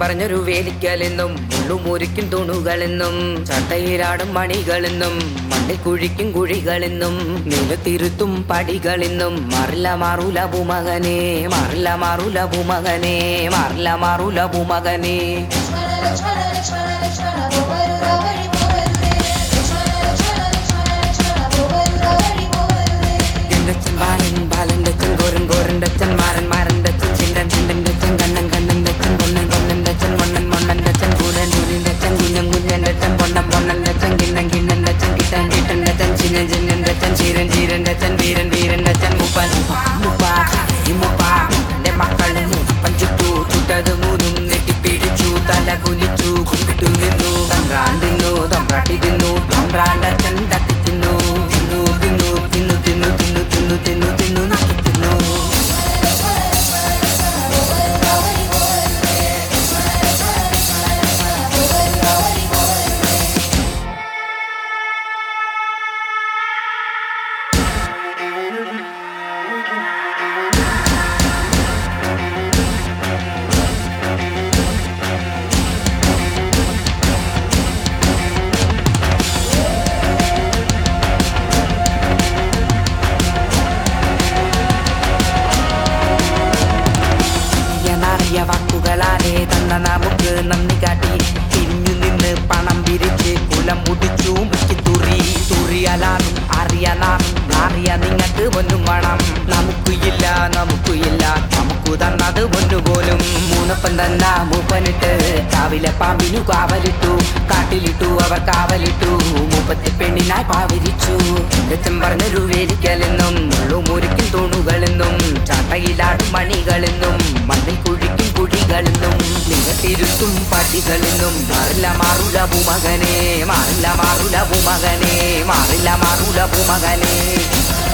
പറഞ്ഞൊരു വേലിക്കലെന്നും മുള്ളുമുരിക്കും തുണുകളെന്നും ചട്ടയിലാടും മണികളെന്നും മണ്ണിൽ കുഴിക്കും കുഴികളെന്നും നിലത്തിരുത്തും പടികളെന്നും മാറില്ല മാറൂല ഭൂമകനെ മാറില്ല മാറൂല ഭൂമകനെ മാറില്ല മാറൂല ഭൂമകനെ ലക്ഷ്മണ ലക്ഷ്മണ ലക്ഷ്മണ ലക്ഷ്മണ പോകരുത വഴി പോകരുതേ ലക്ഷ്മണ ലക്ഷ്മണ ലക്ഷ്മണ ലക്ഷ്മണ പോകരുത വഴി പോകരുതേ എന്തച്ചൻ ബാലൻ ബാലന്റെ അച്ഛൻ ഗോരൻ ഗോരന്റെ അച്ഛൻ മാരൻ മാരന്റെ അച്ഛൻ ചിണ്ടൻ ചിണ്ടന്റെ അച്ഛൻ കണ്ണൻ കണ്ണന്റെ അച്ഛൻ പൊന്നൻ പൊന്നന്റെ അച്ഛൻ പൊന്നൻ പൊന്നന്റെ അച്ഛൻ കൂടൻ കൂടിന്റെ അച്ഛൻ കുഞ്ഞൻ കുഞ്ഞന്റെ അച്ഛൻ പൊന്നൻ പൊന്നന്റെ അച്ഛൻ കിണ്ണൻ കിണ്ണന്റെ അച്ഛൻ കിട്ടൻ കിട്ടന്റെ അച്ഛൻ ചിന്നൻ ചിന്നന്റെ അച്ഛൻ ചീരൻ ചീരന്റെ അച്ഛൻ വീരൻ വീരന്റെ അച്ഛൻ മുപ്പൻ മുപ്പ ഈ മുപ്പ എന്റെ മക്കളെ പഞ്ചിട്ടു ചുട്ടത് മൂന്നും നെട്ടിപ്പിടിച്ചു തല കുലിച്ചു കുമ്പിട്ടു നിന്നു തമ്പ്രാണ്ടിന്നു തമ്പ്രാട്ടി തിന്നു തമ്പ്രാണ്ടച്ഛൻ തട്ടി തിന്നു തിന്നു തിന്നു തിന്നു തിന്നു തിന്നു തിന്നു തിന്നു തിന്നു നക്കി തിന്നു നാറിയ വാക്കുകളാലെ തന്ന നമുക്ക് നന്ദി കാട്ടി തിരിഞ്ഞു നിന്ന് പണം പിരിച്ച് കുലം മുടിച്ചു മുക്കി തുറി തുറിയലാറും അറിയലാറും അറിയ നിങ്ങൾക്ക് ഒന്നും വേണം നമുക്ക് ഇല്ല നമുക്ക് ഇല്ല നമുക്ക് തന്നത് ഒന്നുപോലും മൂന്നപ്പം തന്ന മൂപ്പനിട്ട് കാവിലെ പാമ്പിനു കാവലിട്ടു കാട്ടിലിട്ടു അവർ കാവലിട്ടു മൂപ്പത്തി പെണ്ണിനായി പാവരിച്ചു രച്ചം പറഞ്ഞൊരു വേലിക്കലെന്നും മുള്ളുമുരിക്കും തൂണുകളെന്നും ചാട്ടയിലാടും മണികളെന്നും മണ്ണിൽ കുഴിക്കും കുഴികളെന്നും നിങ്ങത്തിരുത്തും പടികളെന്നും മാറില്ല മാറുല ഭൂമകനെ മാറില്ല മാറുല ഭൂമകനെ മാറില്ല മാറുല ഭൂമകനെ